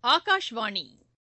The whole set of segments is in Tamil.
ஆகாஷ்வாணி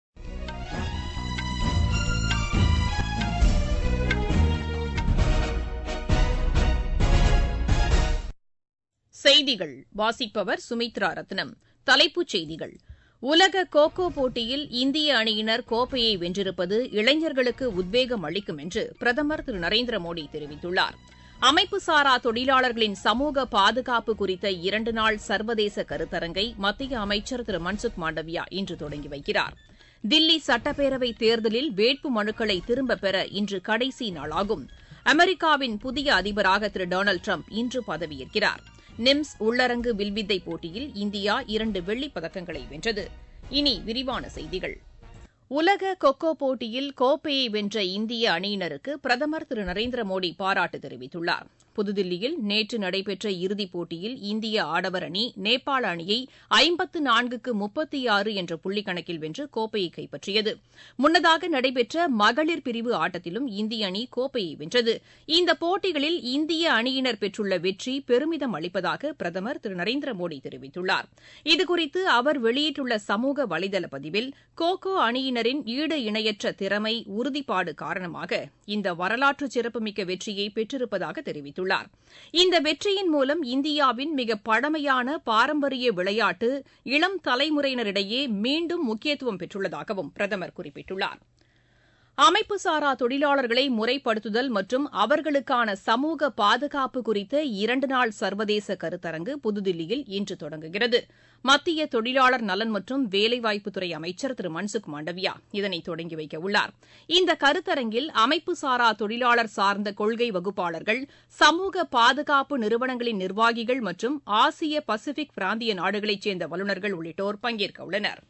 செய்திகள் வாசிப்பவர் சுமித்ரா ரத்னம் தலைப்புச் செய்திகள் உலக கோகோ போட்டியில் இந்திய அணியினர் கோப்பையை வென்றிருப்பது இளைஞர்களுக்கு உத்வேகம் அளிக்கும் என்று பிரதமர் திரு நரேந்திர மோடி தெரிவித்துள்ளார் அமைப்புசாரா தொழிலாளர்களின் சமூக பாதுகாப்பு குறித்த இரண்டு நாள் சர்வதேச கருத்தரங்கை மத்திய அமைச்சர் திரு மன்சுக் மாண்டவியா இன்று தொடங்கி வைக்கிறார் தில்லி சட்டப்பேரவைத் தேர்தலில் வேட்பு மனுக்களை திரும்பப் பெற இன்று கடைசி நாளாகும் அமெரிக்காவின் புதிய அதிபராக திரு டொனால்டு ட்ரம்ப் இன்று பதவியேற்கிறார் நிம்ஸ் உள்ளரங்கு வில்வித்தை போட்டியில் இந்தியா இரண்டு வெள்ளிப் பதக்கங்களை வென்றது இனி விரிவான செய்திகள் உலக கொக்கோ போட்டியில் கோப்பையை வென்ற இந்திய அணியினருக்கு பிரதமர் திரு நரேந்திர மோடி பாராட்டு தெரிவித்துள்ளார் புதுதில்லியில் நேற்று நடைபெற்ற இறுதிப் போட்டியில் இந்திய ஆடவர் அணி நேபாள அணியை ஐம்பத்து நான்குக்கு முப்பத்தி ஆறு என்ற புள்ளி கணக்கில் வென்று கோப்பையை கைப்பற்றியது முன்னதாக நடைபெற்ற மகளிர் பிரிவு ஆட்டத்திலும் இந்திய அணி கோப்பையை வென்றது இந்த போட்டிகளில் இந்திய அணியினர் பெற்றுள்ள வெற்றி பெருமிதம் அளிப்பதாக பிரதமர் திரு நரேந்திர மோடி தெரிவித்துள்ளார் இதுகுறித்து அவர் வெளியிட்டுள்ள சமூக வலைதள பதிவில் கோகோ அணியினரின் ஈடு இணையற்ற திறமை உறுதிப்பாடு காரணமாக இந்த வரலாற்று சிறப்புமிக்க வெற்றியை பெற்றிருப்பதாக தெரிவித்துள்ளார் இந்த வெற்றியின் மூலம் இந்தியாவின் மிக பழமையான பாரம்பரிய விளையாட்டு இளம் தலைமுறையினரிடையே மீண்டும் முக்கியத்துவம் பெற்றுள்ளதாகவும் பிரதமர் குறிப்பிட்டுள்ளார் அமைப்புசாரா தொழிலாளர்களை முறைப்படுத்துதல் மற்றும் அவர்களுக்கான சமூக பாதுகாப்பு குறித்த இரண்டு நாள் சர்வதேச கருத்தரங்கு புதுதில்லியில் இன்று தொடங்குகிறது மத்திய தொழிலாளர் நலன் மற்றும் வேலைவாய்ப்புத்துறை அமைச்சர் திரு மன்சுக் மாண்டவியா இதனை தொடங்கி வைக்க உள்ளார் இந்த கருத்தரங்கில் அமைப்புசாரா தொழிலாளர் சார்ந்த கொள்கை வகுப்பாளர்கள் சமூக பாதுகாப்பு நிறுவனங்களின் நிர்வாகிகள் மற்றும் ஆசிய பசிபிக் பிராந்திய நாடுகளைச் சேர்ந்த வல்லுநர்கள் உள்ளிட்டோர் பங்கேற்க உள்ளனா்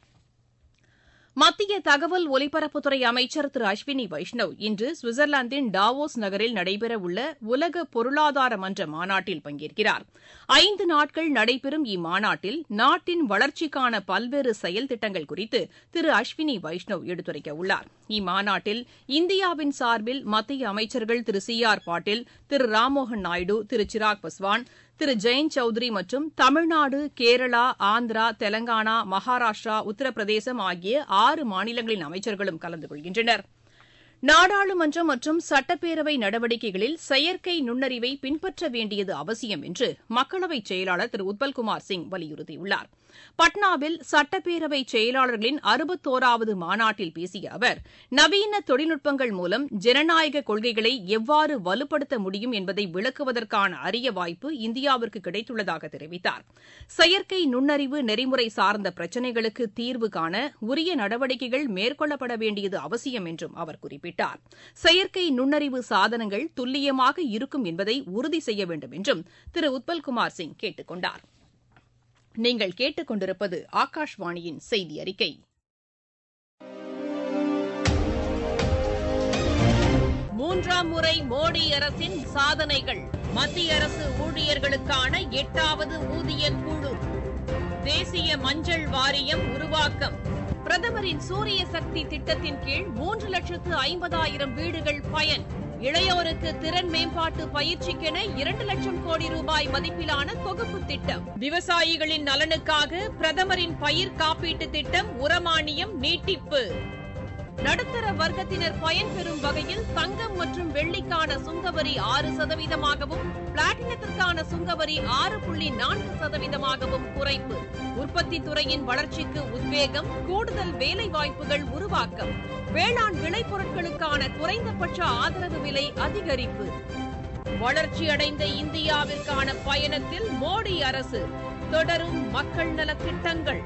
மத்திய தகவல் ஒலிபரப்புத்துறை அமைச்சர் திரு அஸ்வினி வைஷ்ணவ் இன்று சுவிட்சர்லாந்தின் டாவோஸ் நகரில் நடைபெறவுள்ள உலக பொருளாதார மன்ற மாநாட்டில் பங்கேற்கிறார் ஐந்து நாட்கள் நடைபெறும் இம்மாநாட்டில் நாட்டின் வளர்ச்சிக்கான பல்வேறு செயல் திட்டங்கள் குறித்து திரு அஸ்வினி வைஷ்ணவ் எடுத்துரைக்க உள்ளார் இம்மாநாட்டில் இந்தியாவின் சார்பில் மத்திய அமைச்சர்கள் திரு சி ஆர் பாட்டீல் திரு ராம்மோகன் நாயுடு திரு சிராக் பஸ்வான் திரு ஜெயந்த் சௌத்ரி மற்றும் தமிழ்நாடு கேரளா ஆந்திரா தெலங்கானா மகாராஷ்டிரா உத்தரப்பிரதேசம் ஆகிய ஆறு மாநிலங்களின் அமைச்சர்களும் கலந்து கொள்கின்றனர் நாடாளுமன்றம் மற்றும் சட்டப்பேரவை நடவடிக்கைகளில் செயற்கை நுண்ணறிவை பின்பற்ற வேண்டியது அவசியம் என்று மக்களவைச் செயலாளர் திரு உத்பல்குமார் சிங் வலியுறுத்தியுள்ளார் பட்னாவில் சட்டப்பேரவை செயலாளர்களின் அறுபத்தோராவது மாநாட்டில் பேசிய அவர் நவீன தொழில்நுட்பங்கள் மூலம் ஜனநாயக கொள்கைகளை எவ்வாறு வலுப்படுத்த முடியும் என்பதை விளக்குவதற்கான அரிய வாய்ப்பு இந்தியாவிற்கு கிடைத்துள்ளதாக தெரிவித்தார் செயற்கை நுண்ணறிவு நெறிமுறை சார்ந்த பிரச்சினைகளுக்கு தீர்வு காண உரிய நடவடிக்கைகள் மேற்கொள்ளப்பட வேண்டியது அவசியம் என்றும் அவர் குறிப்பிட்டார் செயற்கை நுண்ணறிவு சாதனங்கள் துல்லியமாக இருக்கும் என்பதை உறுதி செய்ய வேண்டும் என்றும் திரு உத்பல்குமார் சிங் கேட்டுக் கொண்டார் நீங்கள் கேட்டுக்கொண்டிருப்பது ஆகாஷ்வாணியின் செய்தி அறிக்கை மூன்றாம் முறை மோடி அரசின் சாதனைகள் மத்திய அரசு ஊழியர்களுக்கான எட்டாவது ஊதிய குழு தேசிய மஞ்சள் வாரியம் உருவாக்கம் பிரதமரின் சூரிய சக்தி திட்டத்தின் கீழ் மூன்று லட்சத்து ஐம்பதாயிரம் வீடுகள் பயன் இளையோருக்கு திறன் மேம்பாட்டு பயிற்சிக்கென இரண்டு லட்சம் கோடி ரூபாய் மதிப்பிலான தொகுப்பு திட்டம் விவசாயிகளின் நலனுக்காக பிரதமரின் பயிர் காப்பீட்டு திட்டம் உரமானியம் நீட்டிப்பு நடுத்தர வர்க்கத்தினர் பயன்பெறும் வகையில் தங்கம் மற்றும் வெள்ளிக்கான சுங்கவரி ஆறு சதவீதமாகவும் பிளாட்டினத்திற்கான சுங்கவரி ஆறு புள்ளி நான்கு சதவீதமாகவும் குறைப்பு உற்பத்தி துறையின் வளர்ச்சிக்கு உத்வேகம் கூடுதல் வேலை வாய்ப்புகள் உருவாக்கம் வேளாண் விளைபொருட்களுக்கான குறைந்தபட்ச ஆதரவு விலை அதிகரிப்பு வளர்ச்சியடைந்த இந்தியாவிற்கான பயணத்தில் மோடி அரசு தொடரும் மக்கள் நலத் திட்டங்கள்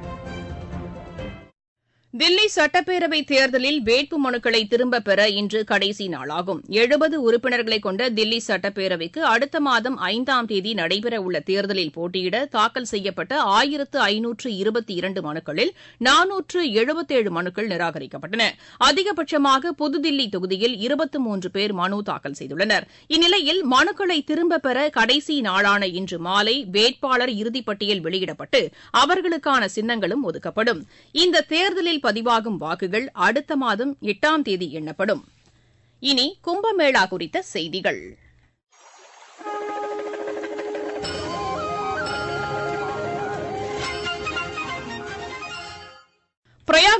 தில்லி சட்டப்பேரவை தேர்தலில் வேட்பு மனுக்களை திரும்பப் பெற இன்று கடைசி நாளாகும் எழுபது உறுப்பினர்களை கொண்ட தில்லி சட்டப்பேரவைக்கு அடுத்த மாதம் ஐந்தாம் தேதி நடைபெறவுள்ள தேர்தலில் போட்டியிட தாக்கல் செய்யப்பட்ட ஆயிரத்து ஐநூற்று இருபத்தி இரண்டு மனுக்களில் நானூற்று எழுபத்தேழு மனுக்கள் நிராகரிக்கப்பட்டன அதிகபட்சமாக புதுதில்லி தொகுதியில் இருபத்தி மூன்று பேர் மனு தாக்கல் செய்துள்ளனர் இந்நிலையில் மனுக்களை திரும்பப் பெற கடைசி நாளான இன்று மாலை வேட்பாளர் இறுதிப்பட்டியல் வெளியிடப்பட்டு அவர்களுக்கான சின்னங்களும் ஒதுக்கப்படும் இந்த தேர்தலில் பதிவாகும் வாக்குகள் அடுத்த மாதம் எட்டாம் தேதி எண்ணப்படும் இனி கும்பமேளா குறித்த செய்திகள்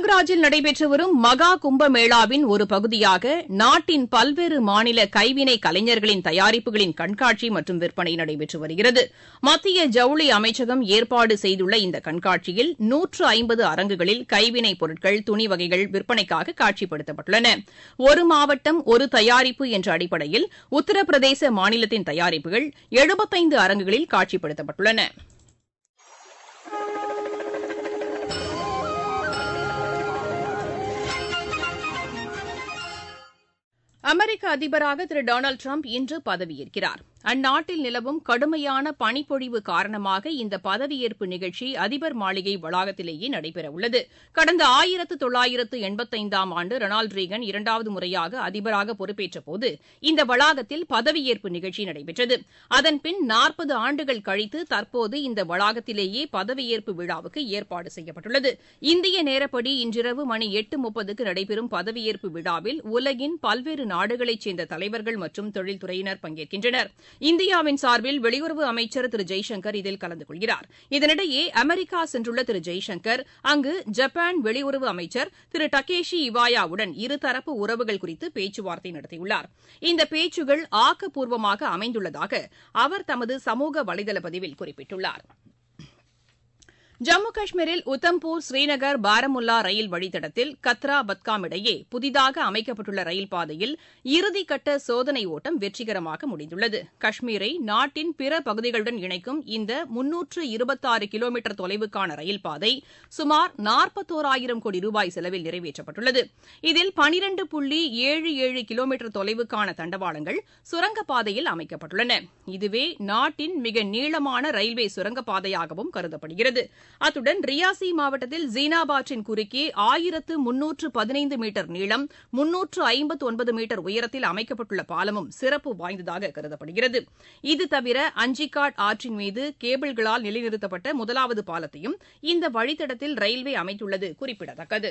பிரயாக்ராஜில் நடைபெற்று வரும் மகா கும்பமேளாவின் ஒரு பகுதியாக நாட்டின் பல்வேறு மாநில கைவினை கலைஞர்களின் தயாரிப்புகளின் கண்காட்சி மற்றும் விற்பனை நடைபெற்று வருகிறது மத்திய ஜவுளி அமைச்சகம் ஏற்பாடு செய்துள்ள இந்த கண்காட்சியில் நூற்று ஐம்பது அரங்குகளில் கைவினைப் பொருட்கள் துணி வகைகள் விற்பனைக்காக காட்சிப்படுத்தப்பட்டுள்ளன ஒரு மாவட்டம் ஒரு தயாரிப்பு என்ற அடிப்படையில் உத்தரப்பிரதேச மாநிலத்தின் தயாரிப்புகள் எழுபத்தைந்து அரங்குகளில் காட்சிப்படுத்தப்பட்டுள்ளன அமெரிக்க அதிபராக திரு டொனால்டு டிரம்ப் இன்று பதவியேற்கிறார் அந்நாட்டில் நிலவும் கடுமையான பனிப்பொழிவு காரணமாக இந்த பதவியேற்பு நிகழ்ச்சி அதிபர் மாளிகை வளாகத்திலேயே நடைபெறவுள்ளது கடந்த ஆயிரத்து தொள்ளாயிரத்து எண்பத்தைந்தாம் ஆண்டு ரொனால்டு ரீகன் இரண்டாவது முறையாக அதிபராக பொறுப்பேற்றபோது இந்த வளாகத்தில் பதவியேற்பு நிகழ்ச்சி நடைபெற்றது அதன்பின் நாற்பது ஆண்டுகள் கழித்து தற்போது இந்த வளாகத்திலேயே பதவியேற்பு விழாவுக்கு ஏற்பாடு செய்யப்பட்டுள்ளது இந்திய நேரப்படி இன்றிரவு மணி எட்டு முப்பதுக்கு நடைபெறும் பதவியேற்பு விழாவில் உலகின் பல்வேறு நாடுகளைச் சேர்ந்த தலைவர்கள் மற்றும் தொழில்துறையினர் பங்கேற்கின்றனர் இந்தியாவின் சார்பில் வெளியுறவு அமைச்சர் திரு ஜெய்சங்கர் இதில் கலந்து கொள்கிறார் இதனிடையே அமெரிக்கா சென்றுள்ள திரு ஜெய்சங்கர் அங்கு ஜப்பான் வெளியுறவு அமைச்சர் திரு டக்கேஷி இவாயாவுடன் இருதரப்பு உறவுகள் குறித்து பேச்சுவார்த்தை நடத்தியுள்ளார் இந்த பேச்சுகள் ஆக்கப்பூர்வமாக அமைந்துள்ளதாக அவர் தமது சமூக வலைதள பதிவில் குறிப்பிட்டுள்ளார் ஜம்மு காஷ்மீரில் உத்தம்பூர் ஸ்ரீநகர் பாரமுல்லா ரயில் வழித்தடத்தில் கத்ரா பத்காம் இடையே புதிதாக அமைக்கப்பட்டுள்ள ரயில் பாதையில் இறுதிக்கட்ட சோதனை ஓட்டம் வெற்றிகரமாக முடிந்துள்ளது காஷ்மீரை நாட்டின் பிற பகுதிகளுடன் இணைக்கும் இந்த முன்னூற்று இருபத்தாறு கிலோமீட்டர் தொலைவுக்கான ரயில் பாதை சுமார் நாற்பத்தோராயிரம் கோடி ரூபாய் செலவில் நிறைவேற்றப்பட்டுள்ளது இதில் பனிரண்டு புள்ளி ஏழு ஏழு கிலோமீட்டர் தொலைவுக்கான தண்டவாளங்கள் சுரங்கப்பாதையில் அமைக்கப்பட்டுள்ளன இதுவே நாட்டின் மிக நீளமான ரயில்வே சுரங்கப்பாதையாகவும் கருதப்படுகிறது அத்துடன் ரியாசி மாவட்டத்தில் ஜீனாபாத்தின் குறுக்கே ஆயிரத்து முன்னூற்று பதினைந்து மீட்டர் நீளம் முன்னூற்று ஐம்பத்து ஒன்பது மீட்டர் உயரத்தில் அமைக்கப்பட்டுள்ள பாலமும் சிறப்பு வாய்ந்ததாக கருதப்படுகிறது இது தவிர அஞ்சிக்காட் ஆற்றின் மீது கேபிள்களால் நிலைநிறுத்தப்பட்ட முதலாவது பாலத்தையும் இந்த வழித்தடத்தில் ரயில்வே அமைத்துள்ளது குறிப்பிடத்தக்கது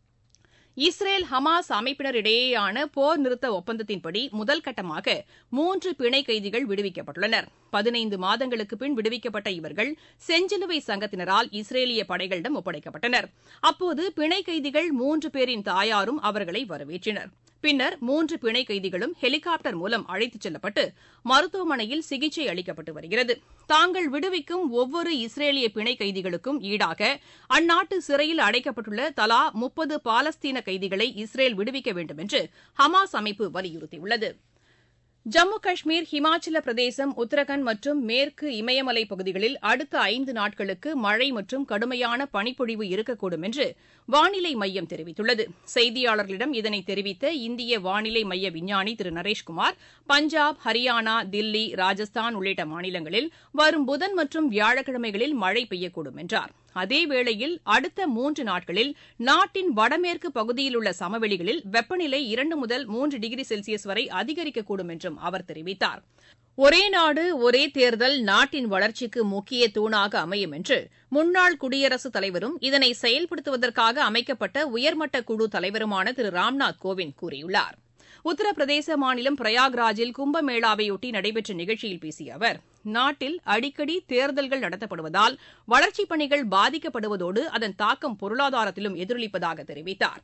இஸ்ரேல் ஹமாஸ் அமைப்பினர் இடையேயான போர் நிறுத்த ஒப்பந்தத்தின்படி முதல் கட்டமாக மூன்று பிணை கைதிகள் விடுவிக்கப்பட்டுள்ளனர் பதினைந்து மாதங்களுக்கு பின் விடுவிக்கப்பட்ட இவர்கள் செஞ்சிலுவை சங்கத்தினரால் இஸ்ரேலிய படைகளிடம் ஒப்படைக்கப்பட்டனர் அப்போது பிணை கைதிகள் மூன்று பேரின் தாயாரும் அவர்களை வரவேற்றனர் பின்னர் மூன்று பிணை கைதிகளும் ஹெலிகாப்டர் மூலம் அழைத்துச் செல்லப்பட்டு மருத்துவமனையில் சிகிச்சை அளிக்கப்பட்டு வருகிறது தாங்கள் விடுவிக்கும் ஒவ்வொரு இஸ்ரேலிய பிணை கைதிகளுக்கும் ஈடாக அந்நாட்டு சிறையில் அடைக்கப்பட்டுள்ள தலா முப்பது பாலஸ்தீன கைதிகளை இஸ்ரேல் விடுவிக்க வேண்டும் என்று ஹமாஸ் அமைப்பு வலியுறுத்தியுள்ளது ஜம்மு காஷ்மீர் ஹிமாச்சல பிரதேசம் உத்தரகாண்ட் மற்றும் மேற்கு இமயமலை பகுதிகளில் அடுத்த ஐந்து நாட்களுக்கு மழை மற்றும் கடுமையான பனிப்பொழிவு இருக்கக்கூடும் என்று வானிலை மையம் தெரிவித்துள்ளது செய்தியாளர்களிடம் இதனை தெரிவித்த இந்திய வானிலை மைய விஞ்ஞானி திரு நரேஷ்குமார் பஞ்சாப் ஹரியானா தில்லி ராஜஸ்தான் உள்ளிட்ட மாநிலங்களில் வரும் புதன் மற்றும் வியாழக்கிழமைகளில் மழை பெய்யக்கூடும் என்றார் அதேவேளையில் அடுத்த மூன்று நாட்களில் நாட்டின் வடமேற்கு பகுதியில் உள்ள சமவெளிகளில் வெப்பநிலை இரண்டு முதல் மூன்று டிகிரி செல்சியஸ் வரை அதிகரிக்கக்கூடும் என்றும் அவர் தெரிவித்தார் ஒரே நாடு ஒரே தேர்தல் நாட்டின் வளர்ச்சிக்கு முக்கிய தூணாக அமையும் என்று முன்னாள் குடியரசுத் தலைவரும் இதனை செயல்படுத்துவதற்காக அமைக்கப்பட்ட உயர்மட்ட குழு தலைவருமான திரு ராம்நாத் கோவிந்த் கூறியுள்ளார் உத்தரப்பிரதேச மாநிலம் பிரயாக்ராஜில் கும்பமேளாவையொட்டி நடைபெற்ற நிகழ்ச்சியில் பேசிய அவர் நாட்டில் அடிக்கடி தேர்தல்கள் நடத்தப்படுவதால் வளர்ச்சிப் பணிகள் பாதிக்கப்படுவதோடு அதன் தாக்கம் பொருளாதாரத்திலும் எதிரொலிப்பதாக தெரிவித்தார்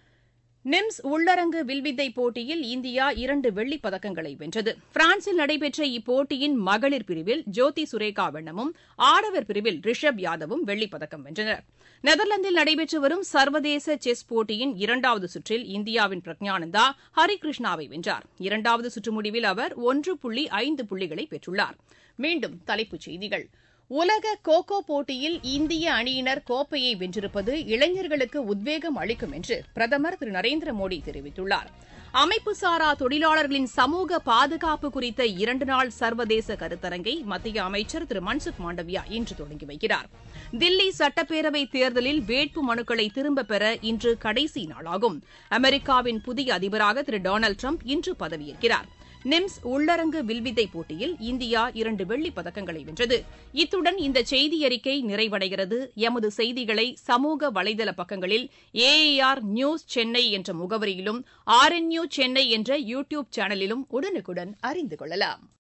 நிம்ஸ் உள்ளரங்கு வில்வித்தை போட்டியில் இந்தியா இரண்டு வெள்ளிப் பதக்கங்களை வென்றது பிரான்சில் நடைபெற்ற இப்போட்டியின் மகளிர் பிரிவில் ஜோதி சுரேகா வெண்ணமும் ஆடவர் பிரிவில் ரிஷப் யாதவும் வெள்ளிப் பதக்கம் வென்றனர் நெதர்லாந்தில் நடைபெற்று வரும் சர்வதேச செஸ் போட்டியின் இரண்டாவது சுற்றில் இந்தியாவின் பிரக்ஞானந்தா ஹரிகிருஷ்ணாவை வென்றார் இரண்டாவது சுற்று முடிவில் அவர் ஒன்று புள்ளி ஐந்து புள்ளிகளை பெற்றுள்ளார் மீண்டும் தலைப்புச் செய்திகள் உலக கோகோ போட்டியில் இந்திய அணியினர் கோப்பையை வென்றிருப்பது இளைஞர்களுக்கு உத்வேகம் அளிக்கும் என்று பிரதமர் திரு நரேந்திர மோடி தெரிவித்துள்ளார் அமைப்புசாரா தொழிலாளர்களின் சமூக பாதுகாப்பு குறித்த இரண்டு நாள் சர்வதேச கருத்தரங்கை மத்திய அமைச்சர் திரு மன்சுக் மாண்டவியா இன்று தொடங்கி வைக்கிறார் தில்லி சட்டப்பேரவை தேர்தலில் வேட்பு மனுக்களை திரும்பப் பெற இன்று கடைசி நாளாகும் அமெரிக்காவின் புதிய அதிபராக திரு டொனால்டு ட்ரம்ப் இன்று பதவியேற்கிறார் நிம்ஸ் உள்ளரங்கு வில்வித்தை போட்டியில் இந்தியா இரண்டு வெள்ளிப் பதக்கங்களை வென்றது இத்துடன் இந்த செய்தியறிக்கை நிறைவடைகிறது எமது செய்திகளை சமூக வலைதள பக்கங்களில் ஏஏஆர் நியூஸ் சென்னை என்ற முகவரியிலும் ஆர்என்யூ சென்னை என்ற யூ டியூப் சேனலிலும் உடனுக்குடன் அறிந்து கொள்ளலாம்